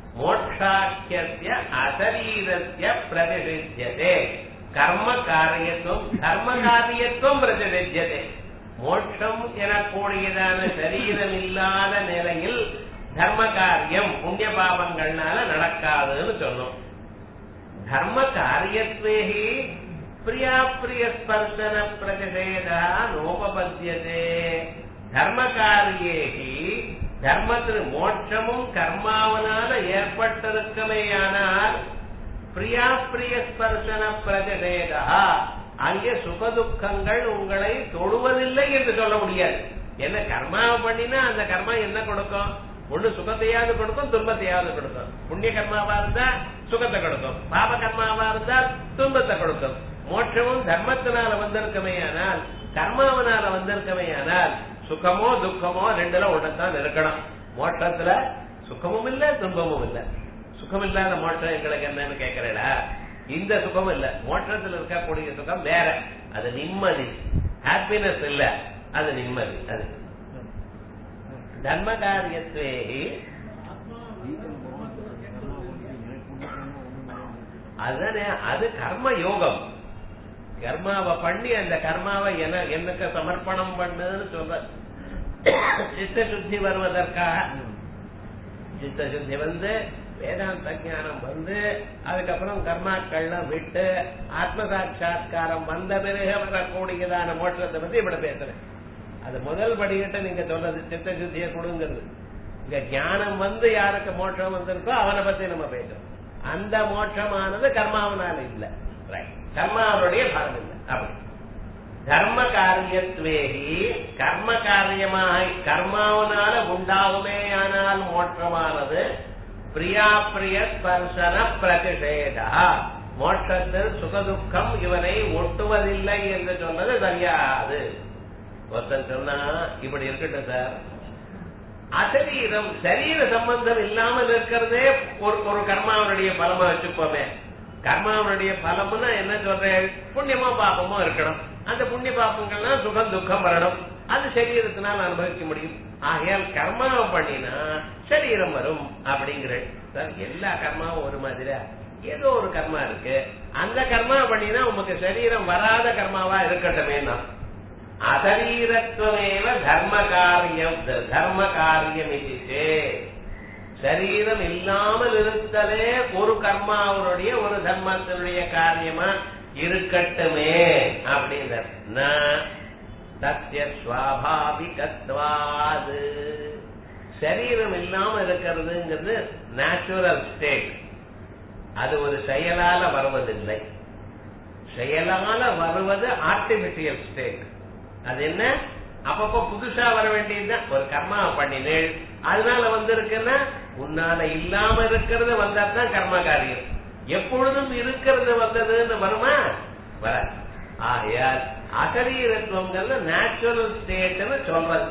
மோட்சாக்கிய அசரீரஸ்ய பிரதிஷித்தியதே கர்ம காரியத்துவம் தர்ம காரியத்துவம் பிரதிஷித்தியதே மோட்சம் எனக்கூடியதான சரீரம் இல்லாத நிலையில் தர்ம காரியம் புண்ணிய பாவங்கள்னால நடக்காதுன்னு சொன்னோம் தர்ம காரியத்வேஹி பிரியா பிரிய ஸ்பர்சன பிரதிஷேதா நோபபத்தியதே தர்ம காரியேகி தர்மத்தின் மோட்சமும் கர்மாவனால ஏற்பட்டிருக்கமேயானால் பிரியா பிரிய ஸ்பர்சன பிரதிஷேதா அங்கே சுகதுக்கங்கள் உங்களை தொடுவதில்லை என்று சொல்ல முடியாது என்ன கர்மாவை பண்ணினா அந்த கர்மா என்ன கொடுக்கும் ஒண்ணு சுகத்தையாவது கொடுக்கும் துன்பத்தையாவது கொடுக்கும் புண்ணிய கர்மாவா இருந்தா சுகத்தை கொடுக்கும் பாப கர்மாவா இருந்தால் துன்பத்தை கொடுக்கும் மோட்சமும் தர்மத்தினால வந்திருக்கமே ஆனால் கர்மாவனால வந்திருக்கமே ஆனால் சுகமோ துக்கமோ ரெண்டுல ஒன்றத்தான் இருக்கணும் மோட்சத்துல சுகமும் இல்ல துன்பமும் இல்ல சுகம் இல்லாத மோட்சம் எங்களுக்கு என்னன்னு கேக்குறேடா இந்த சுகம் இல்ல மோட்சத்துல இருக்கக்கூடிய சுகம் வேற அது நிம்மதி ஹாப்பினஸ் இல்ல அது நிம்மதி அது தர்ம காரியத்வே அதுதானே அது கர்ம யோகம் கர்மாவை பண்ணி அந்த கர்மாவை என எனக்கு சமர்ப்பணம் பண்ணுன்னு சொல்ற சித்த சுத்தி வருவதற்காக சித்த சுத்தி வந்து வேதாந்த ஞானம் வந்து அதுக்கப்புறம் கர்மாக்கள்லாம் விட்டு ஆத்ம சாட்சா்காரம் வந்த பிறகு வரக்கூடியதான மோட்சத்தை பத்தி இப்படி பேசுறேன் அது முதல் படிக்கிட்ட நீங்க சொல்றது சித்த சுத்தியை கொடுங்கிறது இங்க ஞானம் வந்து யாருக்கு மோட்சம் வந்திருக்கோ அவனை பத்தி நம்ம பேசுறோம் அந்த மோட்சமானது கர்மாவனால இல்ல கர்மாவனுடைய பலம் இல்லை அப்படி தர்ம காரியத்வேகி கர்ம காரியமாக கர்மாவனால உண்டாகுமே ஆனால் மோட்சமானது பிரியா பிரிய ஸ்பர்சன பிரதிஷேதா மோட்சத்தில் சுகதுக்கம் இவனை ஒட்டுவதில்லை என்று சொன்னது தெரியாது ஒருத்தன் சொன்னா இப்படி இருக்கட்டும் சார் அசரீரம் சரீர சம்பந்தம் இல்லாமல் இருக்கிறதே ஒரு ஒரு கர்மாவனுடைய பலமா வச்சுப்போமே கர்மாவனுடைய பலம்னா என்ன சொல்றேன் புண்ணியமோ பாப்பமோ இருக்கணும் அந்த புண்ணிய பாப்பங்கள்லாம் சுகம் துக்கம் வரணும் அது சரீரத்தினால் அனுபவிக்க முடியும் ஆகையால் கர்மாவை பண்ணினா சரீரம் வரும் அப்படிங்கிற சார் எல்லா கர்மாவும் ஒரு மாதிரியா ஏதோ ஒரு கர்மா இருக்கு அந்த கர்மா பண்ணினா உமக்கு சரீரம் வராத கர்மாவா இருக்கட்டுமே நான் அசரீரத்துவமேவ தர்ம காரியம் தர்ம காரியம் இது சரீரம் இல்லாமல் இருத்தலே ஒரு கர்மாவனுடைய ஒரு தர்மத்தினுடைய காரியமா இருக்கட்டுமே அப்படின்ற சத்திய சுவாபாவிகத்வாது சரீரம் இல்லாம இருக்கிறதுங்கிறது நேச்சுரல் ஸ்டேட் அது ஒரு செயலால வருவதில்லை செயலால வருவது ஆர்டிபிஷியல் ஸ்டேட் அது என்ன அப்பப்ப புதுசா வர வேண்டியதுதான் ஒரு கர்மா பண்ணினேள் அதனால வந்திருக்குன்னா உன்னால இல்லாம இருக்கிறது வந்தா தான் கர்ம காரியம் எப்பொழுதும் இருக்கிறது வந்ததுன்னு வருமா வர ஆகையால் அசரீரத்துவங்கிறது நேச்சுரல் ஸ்டேட்னு சொல்றது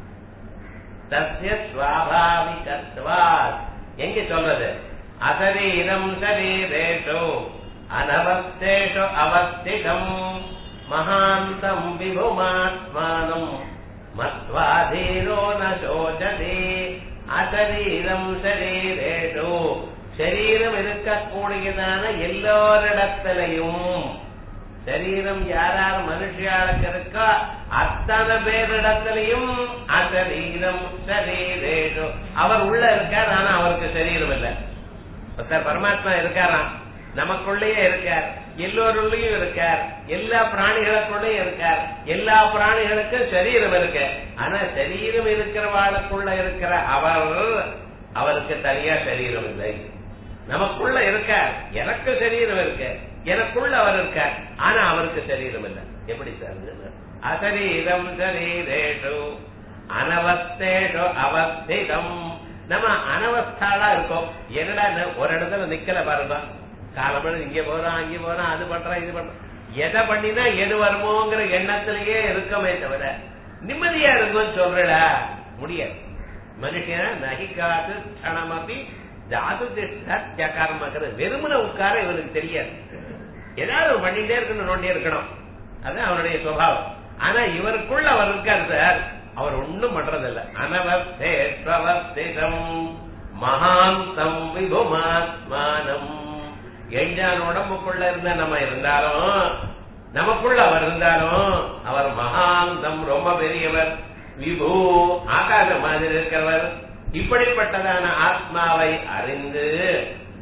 தஸ்ய சுவாபாவிகத்வாத் எங்க சொல்றது அசரீரம் சரீரேஷு அனவஸ்தேஷு அவஸ்திதம் மகாந்தம் விபுமாத்மானம் மத்வாதீரோ ந சோஜதே அசரீரம் சரீரேஷு சரீரம் இருக்கக்கூடியதான எல்லோரிடத்திலையும் சரீரம் யார் யார் மனுஷியாளுக்கு இருக்கோ அத்தனை பேரிடத்திலையும் அசரீரம் சரீரேஷு அவர் உள்ள இருக்கார் ஆனா அவருக்கு சரீரம் இல்லை ஒருத்தர் பரமாத்மா இருக்காராம் நமக்குள்ளேயே இருக்கார் எல்லோருள்ளயும் இருக்கார் எல்லா பிராணிகளுக்குள்ளயும் இருக்கார் எல்லா பிராணிகளுக்கும் சரீரம் இருக்கு ஆனா சரீரம் இருக்கிறவாளுக்குள்ள இருக்கிற அவர் அவருக்கு தனியா சரீரம் இல்லை நமக்குள்ள இருக்கார் எனக்கு சரீரம் இருக்கு எனக்குள்ள அவர் இருக்கார் ஆனா அவருக்கு சரீரம் இல்லை எப்படி சார் அசரீரம் சரீரேஷு அனவஸ்தேஷு அவஸ்திதம் நம்ம அனவஸ்தாலா இருக்கோம் என்னடா ஒரு இடத்துல நிக்கல பாருங்க காலம்பழ இங்க போறோம் அங்க போறோம் அது பண்றோம் இது பண்றோம் எதை பண்ணினா எது வருமோங்கிற எண்ணத்திலேயே இருக்கமே தவிர நிம்மதியா இருக்கும்னு சொல்றடா முடியாது மனுஷன் நகிக்காது கணமப்பி ஜாது கர்மக்கிறது வெறுமன உட்கார இவனுக்கு தெரியாது ஏதாவது பண்ணிட்டே இருக்கணும் நோண்டே இருக்கணும் அது அவனுடைய சுபாவம் ஆனா இவருக்குள்ள அவர் இருக்காரு சார் அவர் ஒண்ணும் பண்றதில்ல அனவஸ்தேஸ்வஸ்திதம் மகாந்தம் விபுமாத்மானம் எஞ்சான் உடம்புக்குள்ள இருந்த நம்ம இருந்தாலும் நமக்குள்ள அவர் இருந்தாலும் அவர் மகாந்தம் ரொம்ப பெரியவர் விபு ஆகாச மாதிரி இருக்கிறவர் இப்படிப்பட்டதான ஆத்மாவை அறிந்து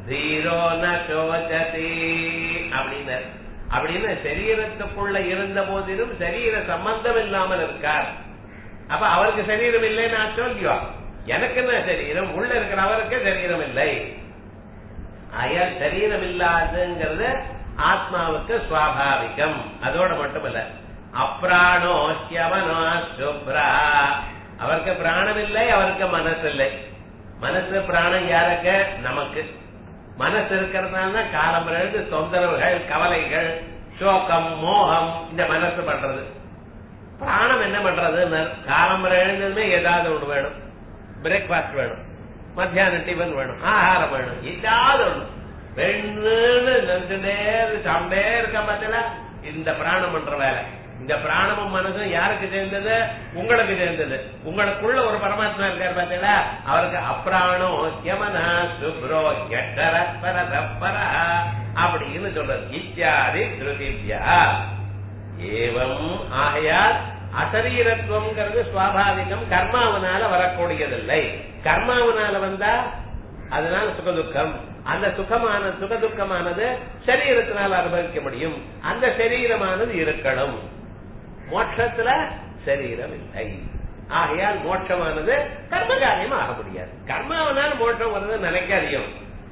தீரோ ந சோச்சதி அப்படின்னு அப்படின்னு சரீரத்துக்குள்ள இருந்த போதிலும் சரீர சம்பந்தம் இல்லாமல் இருக்கார் அப்ப அவருக்கு சரீரம் இல்லை நான் சொல்லியோ எனக்கு என்ன சரீரம் உள்ள இருக்கிற அவருக்கு சரீரம் இல்லை ஆயா சரீரம் இல்லாதுங்கிறது ஆத்மாவுக்கு சுவாபாவிகம் அதோட மட்டுமல்ல அப்ராணோ சியவனோ சுப்ரா அவருக்கு பிராணம் இல்லை அவருக்கு மனசு இல்லை மனசு பிராணம் யாருக்கு நமக்கு மனசு இருக்கிறதுனால தான் காலம் எழுந்து தொந்தரவுகள் கவலைகள் சோகம் மோகம் இந்த மனசு பண்றது பிராணம் என்ன பண்றது காலம் எழுந்ததுமே ஏதாவது ஒண்ணு வேணும் பிரேக்பாஸ்ட் வேணும் மத்தியானம் டிஃபன் வேணும் ஆகாரம் வேணும் ஏதாவது ஒண்ணு வேணும்னு நினைச்சுட்டே சாப்பிட்டே இருக்க பார்த்தல இந்த பிராணம் பண்ற வேலை இந்த பிராணமும் மனசும் யாருக்கு சேர்ந்தது உங்களுக்கு சேர்ந்தது உங்களுக்குள்ள ஒரு பரமாத்மா இருக்காரு பார்த்தீங்களா அவருக்கு அப்ராணோ யமனா சுப்ரோ எட்டரப்பர அப்படின்னு சொல்றது இத்தியாதி ஸ்ருதிவ்யா ஏவம் ஆகையால் அசரீரத்துவம்ங்கிறது சுவாபாவிகம் கர்மாவனால வரக்கூடியதில்லை கர்மாவனால வந்தா அதனால சுகதுக்கம் அந்த சுகமான சுகதுக்கமானது சரீரத்தினால் அனுபவிக்க முடியும் அந்த சரீரமானது இருக்கணும் மோட்சத்துல சரீரம் இல்லை ஆகையால் மோட்சமானது கர்மகாரியம் ஆக முடியாது கர்மாவனால் மோட்சம் வருது நினைக்காதியும்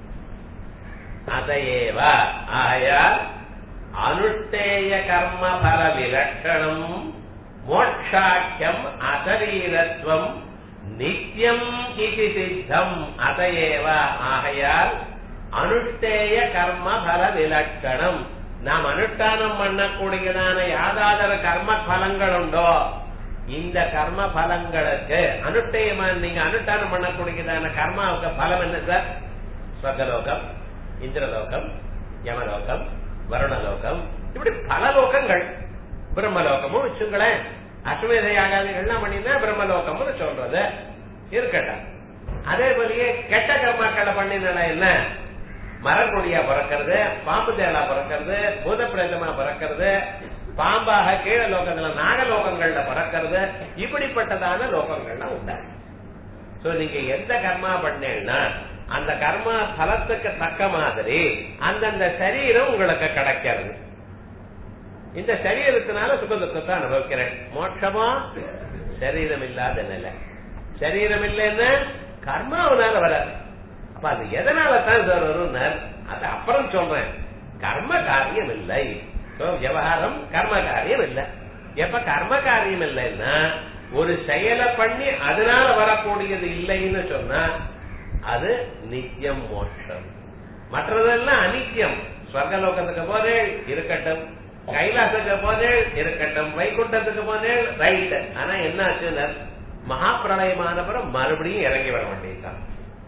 அதையேவ ஆகையால் அனுஷ்டேய கர்ம பல விலட்சணம் மோட்சாக்கியம் அசரீரத்துவம் நித்தியம் இது சித்தம் அதையேவ ஆகையால் அனுஷ்டேய கர்ம பல விலட்சணம் நாம் அனுஷ்டானம் பண்ணக்கூடியதான யாதாதர கர்ம பலங்கள் உண்டோ இந்த கர்ம பலங்களுக்கு அனுஷ்டயமான நீங்க அனுஷ்டானம் பண்ணக்கூடியதான கர்மாவுக்கு பலம் என்ன சார் ஸ்வர்கலோகம் இந்திரலோகம் யமலோகம் வருணலோகம் இப்படி பல லோகங்கள் பிரம்மலோகமும் வச்சுங்களேன் அஸ்வமேத யாகாதிகள்லாம் பண்ணினா பிரம்மலோகம்னு சொல்றது இருக்கட்டும் அதே போலயே கெட்ட கர்மாக்களை பண்ணினா என்ன மரக்கொடியா பிறக்கிறது பாம்பு தேளா பிறக்கிறது பூத பிரேதமா பிறக்கிறது பாம்பாக கீழ லோகத்துல நாகலோகங்கள்ல பிறக்கிறது இப்படிப்பட்டதான லோகங்கள்லாம் உண்டாங்க சோ நீங்க எந்த கர்மா பண்ணேன்னா அந்த கர்மா பலத்துக்கு தக்க மாதிரி அந்தந்த சரீரம் உங்களுக்கு கிடைக்கிறது இந்த சரீரத்தினால சுக துக்கத்தை அனுபவிக்கிறேன் மோட்சமா சரீரம் இல்லாத நிலை சரீரம் இல்லைன்னா கர்மாவனால வராது அப்ப அது எதனால தான் சார் வரும் அது அப்புறம் சொல்றேன் கர்ம காரியம் இல்லை விவகாரம் கர்ம காரியம் இல்லை எப்ப கர்ம காரியம் இல்லைன்னா ஒரு செயலை பண்ணி அதனால வரக்கூடியது இல்லைன்னு சொன்னா அது நித்தியம் மோட்சம் மற்றதெல்லாம் அனித்தியம் ஸ்வர்கலோகத்துக்கு போதே இருக்கட்டும் கைலாசத்துக்கு போதே இருக்கட்டும் வைகுண்டத்துக்கு போதே ரைட் ஆனா என்ன ஆச்சுன்னா மகாபிரளயமானப்புறம் மறுபடியும் இறங்கி வர வேண்டியதுதான்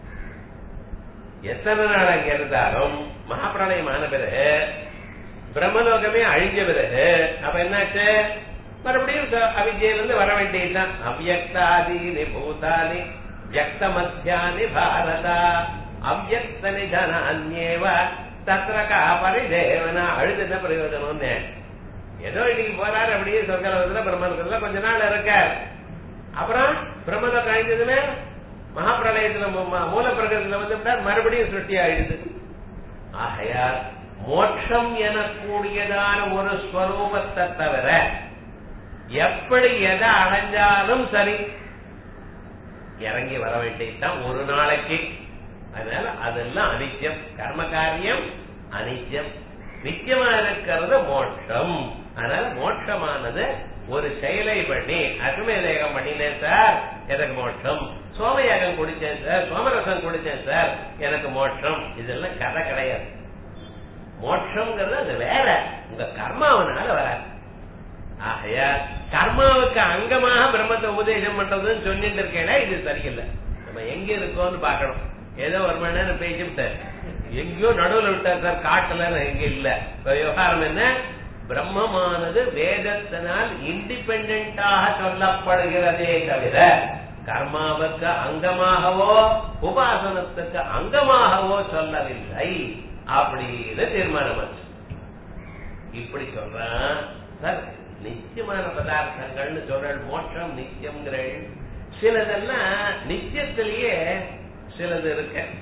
எத்தனை நாள் அங்க இருந்தாலும் மகாபிரளயமான பிறகு பிரம்மலோகமே அழிஞ்ச பிறகு அப்ப என்னாச்சு மறுபடியும் அவிஜயிலிருந்து வர வேண்டியதுதான் அவ்யக்தாதீனி பூதானி வியக்த மத்தியானி பாரதா அவ்யக்த நிதன அந்நேவ தத்ரகா பரிதேவனா அழுதுன பிரயோஜனம்னு ஏதோ இன்னைக்கு போறாரு அப்படியே சொர்க்கலோகத்துல பிரம்மலோகத்துல கொஞ்ச நாள் இருக்கார் அப்புறம் பிரம்மலோகம் அழிஞ்சதுமே மகாபிரளயத்துல மூல பிரகத்துல வந்து மறுபடியும் சுட்டி ஆயிடுது ஆகையால் மோட்சம் எனக்கூடியதான ஒரு ஸ்வரூபத்தை தவிர எப்படி எதை அடைஞ்சாலும் சரி இறங்கி வர வேண்டியதுதான் ஒரு நாளைக்கு அதனால அதெல்லாம் அனித்தியம் கர்ம காரியம் அனித்தியம் நித்தியமா இருக்கிறது மோட்சம் அதனால மோட்சமானது ஒரு செயலை பண்ணி அசுமேதேகம் பண்ணினேன் சார் எனக்கு மோட்சம் சோமயாகம் குடிச்சேன் சார் சோமரசம் குடிச்சேன் சார் எனக்கு மோட்சம் இதெல்லாம் கதை கிடையாது மோட்சம்ங்கிறது அது வேற உங்க கர்மாவனால வராது ஆகையா கர்மாவுக்கு அங்கமாக பிரம்மத்தை உபதேசம் பண்றதுன்னு சொல்லிட்டு இருக்கேன் இது சரியில்லை நம்ம எங்க இருக்கோம்னு பாக்கணும் ஏதோ ஒரு மணி நேரம் பேசிவிட்டு எங்கேயோ நடுவில் விட்டார் சார் காட்டுல எங்க இல்ல விவகாரம் என்ன பிரம்மமானது வேதத்தினால் இண்டிபெண்டாக சொல்லப்படுகிறதே தவிர கர்மாவுக்கு அங்கமாகவோ உபாசனத்துக்கு அங்கமாகவோ சொல்லவில்லை அப்படின்னு தீர்மானம் இப்படி சொல்றான் சார் நித்தியமான பதார்த்தங்கள்னு சொல்ற மோட்சம் நித்தியம்ங்கிற சிலதெல்லாம் நித்தியத்திலேயே சிலது இருக்கு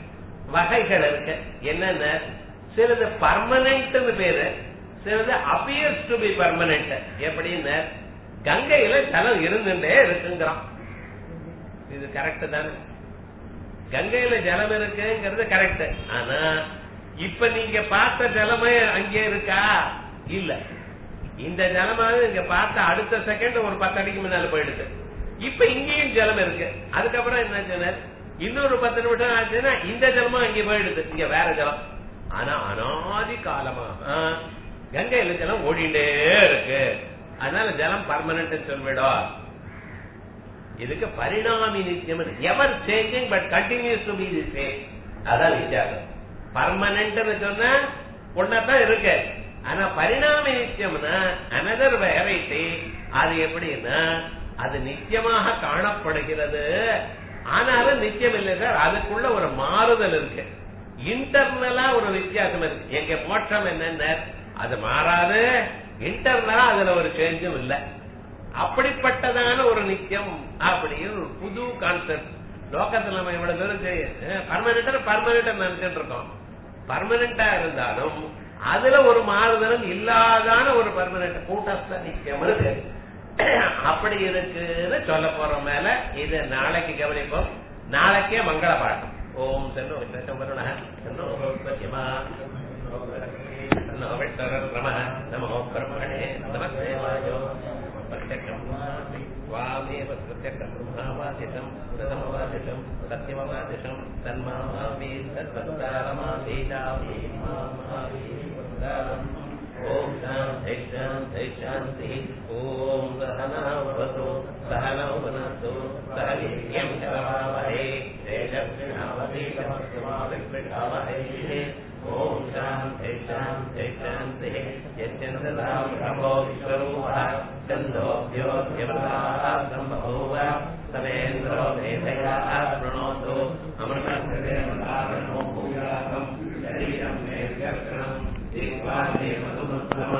வகைகள் இருக்கு என்னென்ன சிலது பர்மனன்ட்னு பேரு சிலது அப்பியர்ஸ் டு பி பர்மனன்ட் எப்படின்னு கங்கையில ஜலம் இருந்துட்டே இருக்குங்கிறான் இது கரெக்ட் தானே கங்கையில ஜலம் இருக்குங்கிறது கரெக்ட் ஆனா இப்ப நீங்க பார்த்த ஜலமே அங்கே இருக்கா இல்ல இந்த ஜலமானது இங்க பார்த்த அடுத்த செகண்ட் ஒரு பத்து அடிக்கு முன்னால போயிடுது இப்ப இங்கேயும் ஜலம் இருக்கு அதுக்கப்புறம் என்ன சொன்னார் இன்னொரு பத்து நிமிஷம் ஆச்சுன்னா இந்த ஜலமும் அங்கே போயிடுது இங்க வேற ஜலம் ஆனா அனாதி காலமாக கங்கையில ஜலம் ஓடிண்டே இருக்கு அதனால ஜலம் பர்மனன்ட் சொல்லிடும் இதுக்கு பரிணாமி நித்தியம் ever changing but continues to be the same அதான் வித்தியாசம் பர்மனன்ட்னு சொன்னா ஒன்னதான் இருக்கு ஆனா பரிணாமி நித்தியம்னா அனதர் வெரைட்டி அது எப்படின்னா அது நித்தியமாக காணப்படுகிறது ஆனாலும் நித்தியம் இல்லை சார் அதுக்குள்ள ஒரு மாறுதல் இருக்கு இன்டர்னலா ஒரு வித்தியாசம் இருக்கு எங்க மோட்சம் என்னென்ன அது மாறாது இன்டர்னலா அதுல ஒரு சேஞ்சும் இல்லை அப்படிப்பட்டதான ஒரு நித்தியம் அப்படின்னு ஒரு புது கான்செப்ட் லோகத்துல நம்ம இவ்வளவு தூரம் தெரியும் பர்மனண்டா பர்மனண்டா நினைச்சிட்டு இருக்கோம் பர்மனண்டா இருந்தாலும் அதுல ஒரு மாறுதலும் இல்லாதான ஒரு பர்மனண்ட் கூட்டஸ்த நித்தியம் இருக்கு அப்படி இருக்குன்னு சொல்ல போறோம் மேல இது நாளைக்கு கவனிப்போம் நாளைக்கே மங்கள பாட்டம் ஓம் சென்னோ வருண சென்னோ பத்யமா சென்னோ விட்டரம நமோ பிரம்மணே நமஸ்தேவாயோ प्रत्यक्षं वामेव प्रत्यक्षं ब्रह्मावादितं प्रथमवादितं सत्यमवादितं तन्मामामि तद्वक्तारमावेदामि मामामि ॐ शान्ति शान्ति शान्तिः ॐ सहनावतु सहनौ वनस्तु सह वीर्यं करवावहै तेजस्विनावतीतमस्तुमाविद्विषावहै ॐ शान्ति शान्ति शान्तिः यत्यन्तरां प्रभो विश्वरूपः चन्दोऽभ्योऽध्यवता